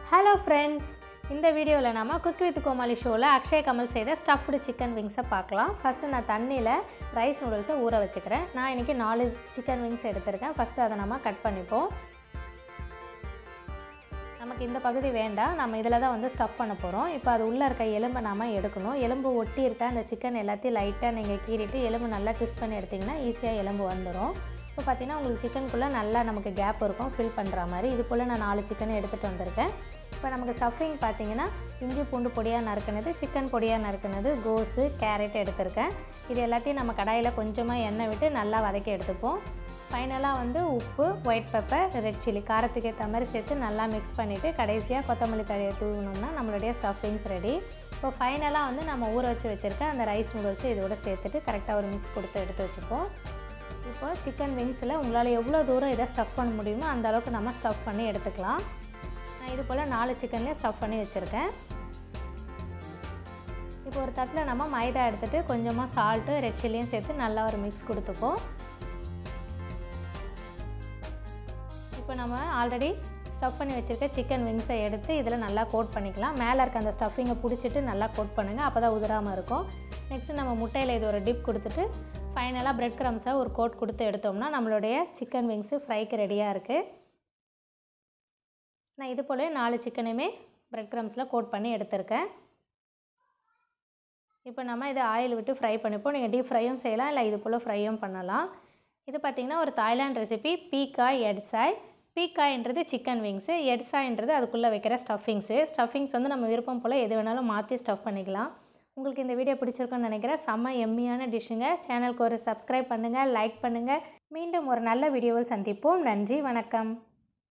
hello friends இந்த வீடியோவில் நம்ம குக் வித் கோமாளி ஷோவில் அக்ஷய் கமல் செய்த ஸ்டஃப்டு சிக்கன் விங்ஸை பார்க்கலாம் ஃபஸ்ட்டு நான் தண்ணியில் ரைஸ் நூடுல்ஸை ஊற வச்சுக்கிறேன் நான் இன்றைக்கி நாலு சிக்கன் விங்ஸ் எடுத்திருக்கேன் ஃபஸ்ட்டு அதை நம்ம கட் பண்ணிப்போம் நமக்கு இந்த பகுதி வேண்டாம் நம்ம இதில் தான் வந்து ஸ்டஃப் பண்ண போகிறோம் இப்போ அது உள்ளே இருக்க எலும்பை நாம எடுக்கணும் எலும்பு ஒட்டி இருக்க அந்த சிக்கன் எல்லாத்தையும் லைட்டாக நீங்கள் கீறிட்டு எலும்பு நல்லா ட்விஸ்ட் பண்ணி எடுத்திங்கன்னா ஈஸியாக எலும்பு வந்துடும் இப்போ பார்த்தீங்கன்னா உங்களுக்கு சிக்கனுக்குள்ளே நல்லா நமக்கு கேப் இருக்கும் ஃபில் பண்ணுற மாதிரி இது போல் நான் நாலு சிக்கன் எடுத்துகிட்டு வந்திருக்கேன் இப்போ நமக்கு ஸ்டஃபிங் பார்த்தீங்கன்னா இஞ்சி பூண்டு பொடியாக நறுக்குனது சிக்கன் பொடியாக நறுக்குனது கோஸு கேரட் எடுத்திருக்கேன் இது எல்லாத்தையும் நம்ம கடாயில் கொஞ்சமாக எண்ணெய் விட்டு நல்லா வதக்கி எடுத்துப்போம் ஃபைனலாக வந்து உப்பு ஒயிட் பெப்பர் ரெட் சில்லி காரத்துக்கு ஏற்ற மாதிரி சேர்த்து நல்லா மிக்ஸ் பண்ணிவிட்டு கடைசியாக கொத்தமல்லி தழையை தூவினோம்னா நம்மளுடைய ஸ்டஃபிங்ஸ் ரெடி இப்போ ஃபைனலாக வந்து நம்ம ஊற வச்சு வச்சுருக்க அந்த ரைஸ் நூடுல்ஸு இதோட சேர்த்துட்டு கரெக்டாக ஒரு மிக்ஸ் கொடுத்து எடுத்து வச்சுப்போம் இப்போ சிக்கன் விங்ஸில் உங்களால் எவ்வளோ தூரம் இதை ஸ்டஃப் பண்ண முடியுமோ அந்த அளவுக்கு நம்ம ஸ்டஃப் பண்ணி எடுத்துக்கலாம் நான் இது போல் நாலு சிக்கன்லேயும் ஸ்டஃப் பண்ணி வச்சுருக்கேன் இப்போ ஒரு தட்டில் நம்ம மைதா எடுத்துகிட்டு கொஞ்சமாக சால்ட்டு ரெட் சில்லியும் சேர்த்து நல்லா ஒரு மிக்ஸ் கொடுத்துப்போம் இப்போ நம்ம ஆல்ரெடி ஸ்டஃப் பண்ணி வச்சுருக்க சிக்கன் விங்ஸை எடுத்து இதில் நல்லா கோட் பண்ணிக்கலாம் மேலே இருக்க அந்த ஸ்டஃபிங்கை பிடிச்சிட்டு நல்லா கோட் பண்ணுங்கள் அப்போ தான் உதிராமல் இருக்கும் நெக்ஸ்ட்டு நம்ம முட்டையில் இது ஒரு டிப் கொடுத்துட்டு ஃபைனலாக ப்ரெட் க்ரம்ஸை ஒரு கோட் கொடுத்து எடுத்தோம்னா நம்மளுடைய சிக்கன் விங்ஸு ஃப்ரைக்கு ரெடியாக இருக்குது நான் இது போல நாலு சிக்கனையுமே ப்ரெட் க்ரம்ஸில் கோட் பண்ணி எடுத்திருக்கேன் இப்போ நம்ம இதை ஆயில் விட்டு ஃப்ரை பண்ணிப்போம் நீங்கள் டீப் ஃப்ரையும் செய்யலாம் இல்லை இது போல் ஃப்ரையும் பண்ணலாம் இது பார்த்திங்கன்னா ஒரு தாய்லாண்ட் ரெசிபி பீக்காய் எட்ஸாய் பீக்காய்ன்றது சிக்கன் விங்ஸு எட்ஸாய்ன்றது அதுக்குள்ளே வைக்கிற ஸ்டஃபிங்ஸு ஸ்டஃபிங்ஸ் வந்து நம்ம விருப்பம் போல் எது வேணாலும் மாற்றி ஸ்டஃப் பண்ணிக்கலாம் உங்களுக்கு இந்த வீடியோ பிடிச்சிருக்குன்னு நினைக்கிறேன் செம்ம எம்மியான டிஷ்ஷுங்க சேனலுக்கு ஒரு சப்ஸ்கிரைப் பண்ணுங்கள் லைக் பண்ணுங்கள் மீண்டும் ஒரு நல்ல வீடியோவில் சந்திப்போம் நன்றி வணக்கம்